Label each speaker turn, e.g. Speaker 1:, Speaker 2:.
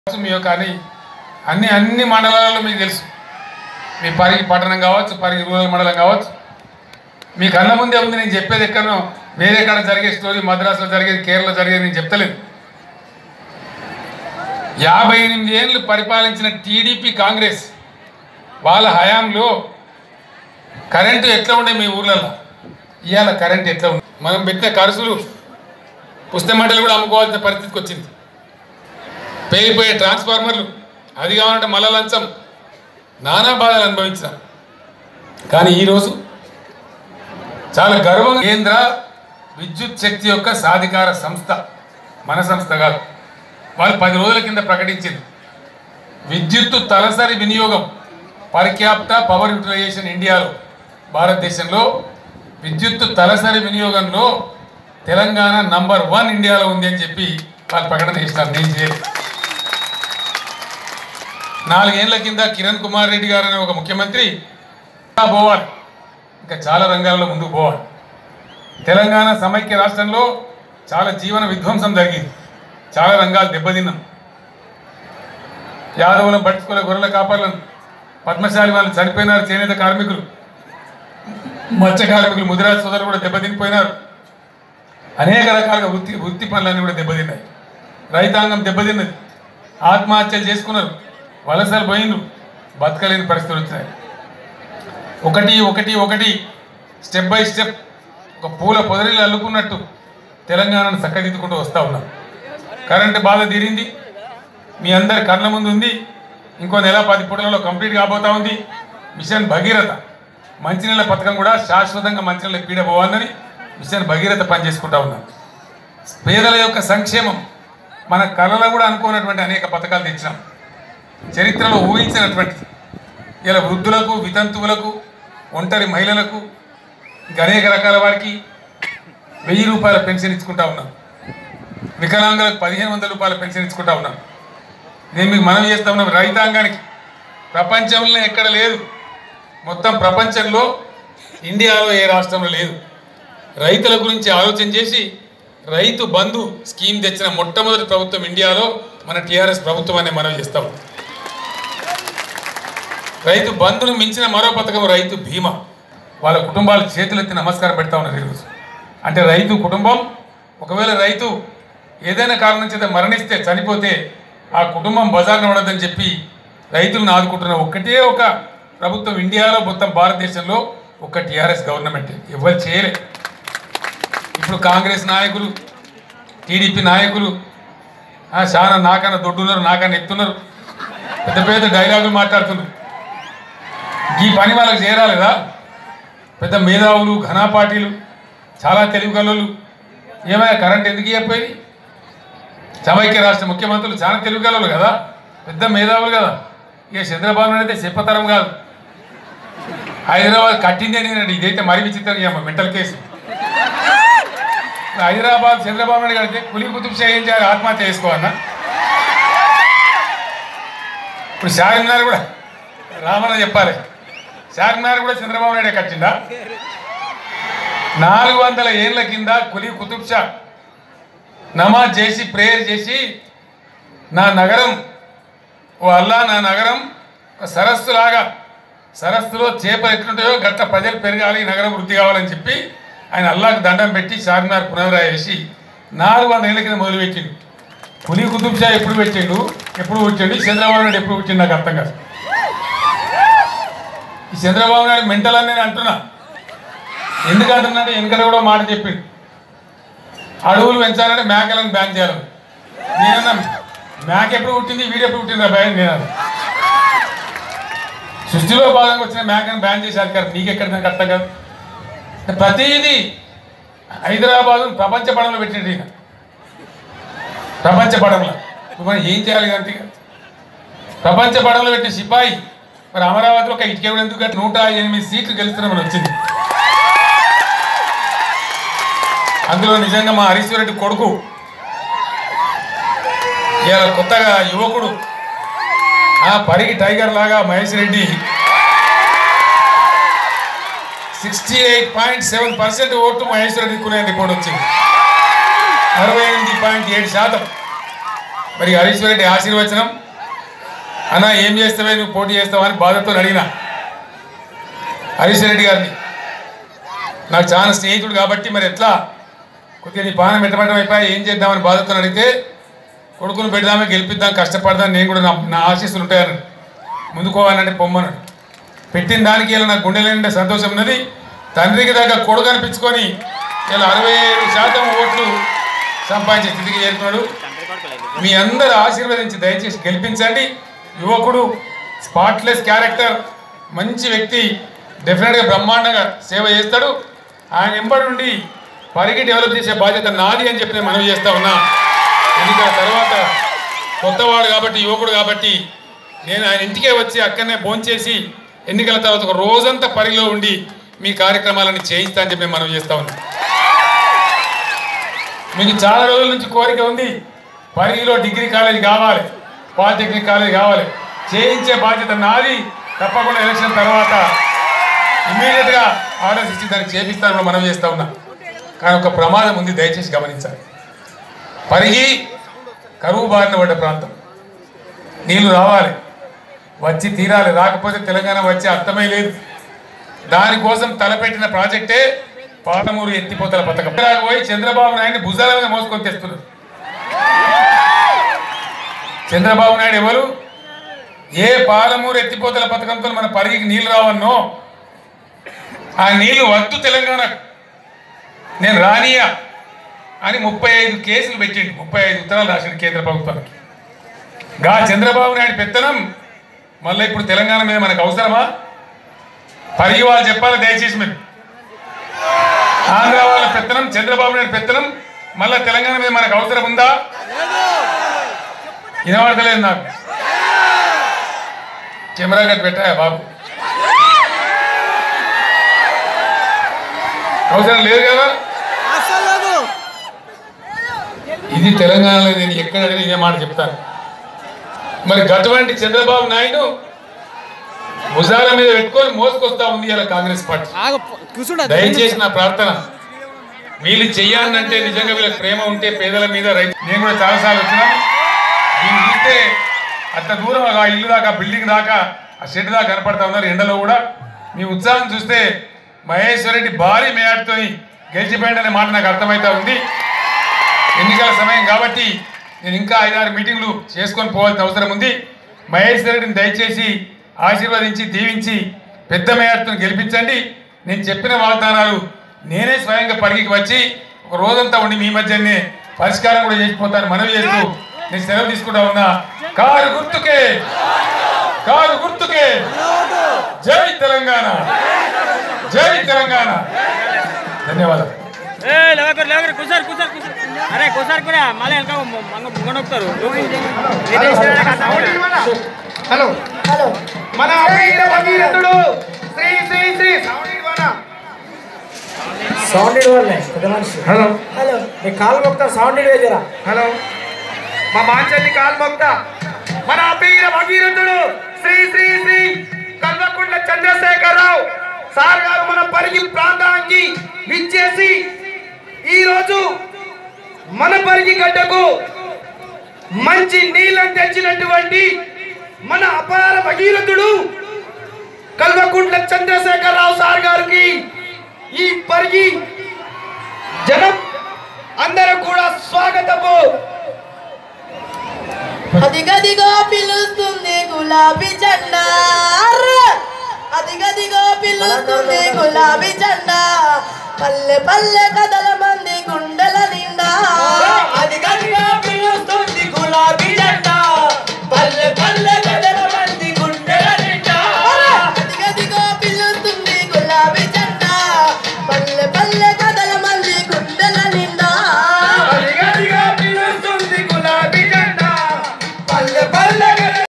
Speaker 1: మీ యొక్క అన్ని అన్ని అన్ని మండలాలలో మీకు తెలుసు మీ పరిగి పట్టణం కావచ్చు పరిగి రూరల్ మండలం కావచ్చు మీ కళ్ళ ముందే ఉంది నేను చెప్పేది ఎక్కడనో వేరే ఎక్కడ జరిగే స్టోరీ మద్రాసులో జరిగేది కేరళలో జరిగేది నేను చెప్తలేదు యాభై ఎనిమిది ఏళ్ళు పరిపాలించిన టీడీపీ కాంగ్రెస్ వాళ్ళ హయాంలో కరెంటు ఎట్లా ఉండే మీ ఊర్లలో ఇవాళ కరెంట్ ఎట్లా ఉంది మనం పెట్టిన ఖర్చులు పుస్తమంటలు కూడా అమ్ముకోవాల్సిన పరిస్థితికి వచ్చింది పేలిపోయే ట్రాన్స్ఫార్మర్లు అది కావాలంటే మల్ల లంచం నానా బాధలు అనుభవించాం కానీ ఈరోజు చాలా గర్వంగా కేంద్ర విద్యుత్ శక్తి యొక్క సాధికార సంస్థ మన సంస్థ కాదు వాళ్ళు పది రోజుల కింద ప్రకటించింది విద్యుత్తు తలసరి వినియోగం పర్ క్యాప్టా పవర్ యూటిలైజేషన్ ఇండియాలో భారతదేశంలో విద్యుత్తు తలసరి వినియోగంలో తెలంగాణ నంబర్ వన్ ఇండియాలో ఉంది అని చెప్పి వాళ్ళు ప్రకటన చేసినారు నేను చేయలేదు నాలుగేళ్ల కింద కిరణ్ కుమార్ రెడ్డి గారు అనే ఒక ముఖ్యమంత్రి ఇంకా పోవాలి ఇంకా చాలా రంగాల్లో ముందుకు పోవాలి తెలంగాణ సమైక్య రాష్ట్రంలో చాలా జీవన విధ్వంసం జరిగింది చాలా రంగాలు దెబ్బతిన్నాం యాదవులను పట్టుకునే గొర్రెల కాపర్లను పద్మశాలి వాళ్ళు చనిపోయినారు చేనేత కార్మికులు మత్స్య కార్మికులు ముదిరాజ్ సోదరులు కూడా దెబ్బతినిపోయినారు అనేక రకాలుగా వృత్తి వృత్తి పనులన్నీ కూడా దెబ్బతిన్నాయి రైతాంగం దెబ్బతిన్నది ఆత్మహత్యలు చేసుకున్నారు వలసలు పోయిండ్రు బతకలేని పరిస్థితులు వచ్చినాయి ఒకటి ఒకటి ఒకటి స్టెప్ బై స్టెప్ ఒక పూల పొదరిలు అల్లుకున్నట్టు తెలంగాణను చక్కదిద్దుకుంటూ వస్తూ ఉన్నాం కరెంటు బాధ తీరింది మీ అందరి కళ్ళ ముందు ఉంది ఇంకో నెల పది పూటలలో కంప్లీట్ కాబోతా ఉంది మిషన్ భగీరథ మంచినీళ్ళ పథకం కూడా శాశ్వతంగా మంచినీళ్ళ పీడ పోవాలని మిషన్ భగీరథ పనిచేసుకుంటా ఉన్నాం పేదల యొక్క సంక్షేమం మన కళలో కూడా అనుకోనటువంటి అనేక పథకాలు తెచ్చినాం చరిత్రలో ఊహించినటువంటి ఇలా వృద్ధులకు వితంతువులకు ఒంటరి మహిళలకు ఇంకా అనేక రకాల వారికి వెయ్యి రూపాయల పెన్షన్ ఇచ్చుకుంటా ఉన్నాం వికలాంగులకు పదిహేను వందల రూపాయల పెన్షన్ ఇచ్చుకుంటా ఉన్నాం నేను మీకు మనం చేస్తా ఉన్నాం రైతాంగానికి ప్రపంచంలో ఎక్కడ లేదు మొత్తం ప్రపంచంలో ఇండియాలో ఏ రాష్ట్రంలో లేదు రైతుల గురించి ఆలోచన చేసి రైతు బంధు స్కీమ్ తెచ్చిన మొట్టమొదటి ప్రభుత్వం ఇండియాలో మన టీఆర్ఎస్ ప్రభుత్వం అనే మనం చేస్తాం రైతు బంధును మించిన మరో పథకం రైతు బీమా వాళ్ళ కుటుంబాలు చేతులెత్తి నమస్కారం పెడతా ఉన్నారు ఈరోజు అంటే రైతు కుటుంబం ఒకవేళ రైతు ఏదైనా కారణం చేత మరణిస్తే చనిపోతే ఆ కుటుంబం బజార్న పడదని చెప్పి రైతులను ఆదుకుంటున్న ఒక్కటే ఒక ప్రభుత్వం ఇండియాలో మొత్తం భారతదేశంలో ఒక టీఆర్ఎస్ గవర్నమెంట్ ఎవరు చేయలే ఇప్పుడు కాంగ్రెస్ నాయకులు టీడీపీ నాయకులు ఆ, చాలా నాకన్నా దొడ్డున్నారు నాకన్నా ఎత్తున్నారు పెద్ద పెద్ద డైలాగులు మాట్లాడుతున్నారు ఈ పని వాళ్ళకి చేరాలేదా పెద్ద మేధావులు ఘనాపాటీలు చాలా తెలివి కళ్ళు ఏమైనా కరెంట్ ఎందుకు ఇవ్వకపోయింది సమైక్య రాష్ట్ర ముఖ్యమంత్రులు చాలా తెలివి కళ్ళు కదా పెద్ద మేధావులు కదా ఇక చంద్రబాబు నాయుడు అయితే చెప్పతరం కాదు హైదరాబాద్ కట్టిందే నేనండి ఇదైతే మరీ విచిత్రంగా ఇవ్వమ్మ మెంటల్ కేసు హైదరాబాద్ చంద్రబాబు నాయుడు కడితే కులి కుతుబ్ షా ఏం చేయాలి ఆత్మహత్య చేసుకోవాలన్నా ఇప్పుడు చార్మినార్ కూడా రామన్న చెప్పాలి చార్మినార్ కూడా చంద్రబాబు నాయుడే కట్టిందా నాలుగు వందల ఏళ్ళ కింద కులి కుతుబ్ షా నమాజ్ చేసి ప్రేయర్ చేసి నా నగరం ఓ అల్లా నా నగరం ఒక సరస్సులాగా సరస్సులో చేపలు ఎట్లుంటాయో గట్ల ప్రజలు పెరగాలి ఈ నగరం వృద్ధి కావాలని చెప్పి ఆయన అల్లాకు దండం పెట్టి చార్మినార్ పునరాయ చేసి నాలుగు వందల ఏళ్ళ కింద మొదలుపెట్టిండు పులి కుతుబ్ షా ఎప్పుడు పెట్టిండు ఎప్పుడు పుట్టిండు ఈ చంద్రబాబు నాయుడు ఎప్పుడు పుట్టిండు నాకు అర్థం కాదు ఈ చంద్రబాబు నాయుడు మెంటల్ అని నేను అంటున్నా ఎందుకు అంటున్నాడు వెనకట కూడా మాట చెప్పిండు అడవులు పెంచాలంటే మేకలను బ్యాన్ చేయాలని నేనన్నా మేక ఎప్పుడు పుట్టింది వీడు ఎప్పుడు పుట్టింది బ్యాన్ నేను సృష్టిలో భాగంగా వచ్చిన మేకను బ్యాన్ చేసే అధికారం నీకెక్కడ నాకు అర్థం కాదు ప్రతిదీ హైదరాబాద్ ప్రపంచ పడంలో పెట్టిండు ఈయన ప్రపంచ పడంలో ఇప్పుడు మనం ఏం చేయాలి ఇదంతా ఇక? ప్రపంచ పడంలో పెట్టిన సిపాయి మరి అమరావతిలో ఒక ఇటుక ఎందుకు కట్టి నూట ఎనిమిది సీట్లు గెలుస్తున్నామని వచ్చింది అందులో నిజంగా మా హరీశ్వర్ రెడ్డి కొడుకు ఇలా కొత్తగా యువకుడు ఆ పరిగి టైగర్ లాగా Mahesh Reddy sixty eight point seven percent vote Mahesh Reddy కొనే రిపోర్ట్ వచ్చింది అరవై ఎనిమిది పాయింట్ ఏడు శాతం మరి హరీశ్వర్ రెడ్డి ఆశీర్వచనం అన్న ఏం చేస్తావే నువ్వు పోటీ చేస్తావా అని బాధతో అడిగిన హరీశ్వర్ రెడ్డి గారిని నాకు చాలా స్నేహితుడు కాబట్టి మరి ఎట్లా కొద్దిగా నీ పానం పెట్టబడడం అయిపోయి ఏం చేద్దామని బాధతో అడిగితే కొడుకును పెడదామే గెలిపిద్దాం కష్టపడదాం నేను కూడా నా నా ఆశీస్సులు ఉంటాయని ముందుకోవాలంటే పొమ్మన్నాడు పెట్టిన దానికి ఇలా నాకు గుండె నిండా సంతోషం ఉన్నది తండ్రికి దగ్గర కొడుకు అనిపించుకొని ఇలా అరవై ఏడు శాతం ఓట్లు సంపాదించే స్థితికి చేరుకున్నాడు మీ అందరు ఆశీర్వదించి దయచేసి గెలిపించండి యువకుడు స్పాట్లెస్ క్యారెక్టర్ మంచి వ్యక్తి డెఫినెట్గా బ్రహ్మాండంగా సేవ చేస్తాడు ఆయన ఎంబడి నుండి పరిగి డెవలప్ చేసే బాధ్యత నాది అని చెప్పి నేను మనవి చేస్తా ఉన్నా ఎన్నికల తర్వాత కొత్తవాడు కాబట్టి యువకుడు కాబట్టి నేను ఆయన ఇంటికే వచ్చి అక్కడనే భోంచేసి ఎన్నికల తర్వాత ఒక రోజంతా పరిగిలో ఉండి మీ కార్యక్రమాలను చేయిస్తా అని చెప్పి నేను మనవి చేస్తా ఉన్నా మీకు చాలా రోజుల నుంచి కోరిక ఉంది పరిగిలో డిగ్రీ కాలేజ్ కావాలి పాలిటెక్నిక్ కాలేజ్ కావాలి చేయించే బాధ్యత నాది తప్పకుండా ఎలక్షన్ తర్వాత ఇమీడియట్ గా ఆర్డర్స్ ఇచ్చి దాన్ని చేపిస్తాను మనం చేస్తా ఉన్నా కానీ ఒక ప్రమాదం ఉంది దయచేసి గమనించాలి పరిగి కరువు బారిన పడ్డ ప్రాంతం నీళ్లు రావాలి వచ్చి తీరాలి రాకపోతే తెలంగాణ వచ్చే అర్థమే లేదు దానికోసం తలపెట్టిన ప్రాజెక్టే పాలమూరు ఎత్తిపోతల పథకం ఇలాగ పోయి చంద్రబాబు నాయుడిని భుజాల మీద మోసుకొని తెస్తున్నారు చంద్రబాబు నాయుడు ఎవరు ఏ పాలమూరు ఎత్తిపోతల పథకంతో మన పరిగికి నీళ్లు రావన్నో ఆ నీళ్లు వద్దు తెలంగాణకు నేను రానియా అని ముప్పై ఐదు కేసులు పెట్టిండు ముప్పై ఐదు ఉత్తరాలు రాసిండు కేంద్ర ప్రభుత్వానికి గా చంద్రబాబు నాయుడు పెత్తనం మళ్ళీ ఇప్పుడు తెలంగాణ మీద మనకు అవసరమా పరిగి వాళ్ళు చెప్పాలి దయచేసి మీరు ఆంధ్ర వాళ్ళ పెత్తనం చంద్రబాబు నాయుడు పెత్తనం మళ్ళా తెలంగాణ మీద మనకు అవసరం ఉందా వినబడతలేదు నాకు కెమెరా కట్టి పెట్టా బాబు అవసరం లేదు కదా ఇది తెలంగాణలో నేను ఎక్కడ అడిగినా ఇదే మాట చెప్తాను మరి గటువంటి చంద్రబాబు నాయుడు భుజాల మీద పెట్టుకొని మోసుకొస్తా ఉంది ఇలా కాంగ్రెస్ పార్టీ
Speaker 2: కూర్చుండ
Speaker 1: దయచేసి నా ప్రార్థన వీళ్ళు చెయ్యాలంటే నిజంగా వీళ్ళకి ప్రేమ ఉంటే పేదల మీద రైతు నేను కూడా చాలాసార్లు వచ్చినాను దీన్ని చూస్తే అంత దూరం ఆ ఇల్లు దాకా బిల్డింగ్ దాకా ఆ షెడ్ దాకా కనపడతా ఉన్నారు ఎండలో కూడా మీ ఉత్సాహం చూస్తే మహేశ్వర్ రెడ్డి భారీ మేయాడుతో గెలిచిపోయాడనే మాట నాకు అర్థమవుతా ఉంది ఎన్నికల సమయం కాబట్టి నేను ఇంకా ఐదారు మీటింగ్లు చేసుకొని పోవాల్సిన అవసరం ఉంది మహేశ్వర్ రెడ్డిని దయచేసి ఆశీర్వదించి దీవించి పెద్ద మేయర్తో గెలిపించండి నేను చెప్పిన వాగ్దానాలు నేనే స్వయంగా పరిగికి వచ్చి ఒక రోజంతా ఉండి మీ మధ్యనే పరిష్కారం కూడా చేసిపోతాను మనవి చేస్తూ నేను సెలవు తీసుకుంటా ఉన్నా కారు గుర్తుకే కారు గుర్తుకే జై తెలంగాణ జై తెలంగాణ ధన్యవాదాలు
Speaker 3: ఏ లేవకరు లేవకరు కుసారు కుసారు కుసారు అరే కుసారు కూడా మళ్ళీ వెనక ముంగనొక్కుతారు
Speaker 4: హలో హలో మన అభివీర భగీరథుడు శ్రీ శ్రీ శ్రీ సౌండ్
Speaker 2: సౌండ్ వాళ్ళే పెద్ద మనిషి
Speaker 4: హలో
Speaker 2: హలో నీ కాలు మొక్తా సౌండ్ వేజరా
Speaker 4: హలో మా మాంచల్లి కాల్మొక్త మన అభివీర భగీరథుడు శ్రీ శ్రీ శ్రీ కల్వకుంట్ల చంద్రశేఖరరావు సార్ గారు మన పరిగి ప్రాంతానికి విచ్చేసి ఈరోజు మన పరిగి గడ్డకు మంచి నీళ్ళని తెచ్చినటువంటి మన అపార భగీరథుడు కల్వకుంట్ల చంద్రశేఖరరావు సార్ గారికి ఈ పరిగి జనం అందరూ కూడా స్వాగతము
Speaker 5: అదిగదిగో పిలుస్తుంది గులాబీ జెండా అదిగదిగో పిలుస్తుంది గులాబీ జెండా పల్లె పల్లె కదల మంది గుండెల నిండా
Speaker 2: అదిగదిగా పిలుస్తుంది గులాబీ జెండా పల్లె పల్లె కదల మంది గుండెల నిండా
Speaker 5: అదిగదిగో పిలుస్తుంది గులాబీ జెండా పల్లె పల్లె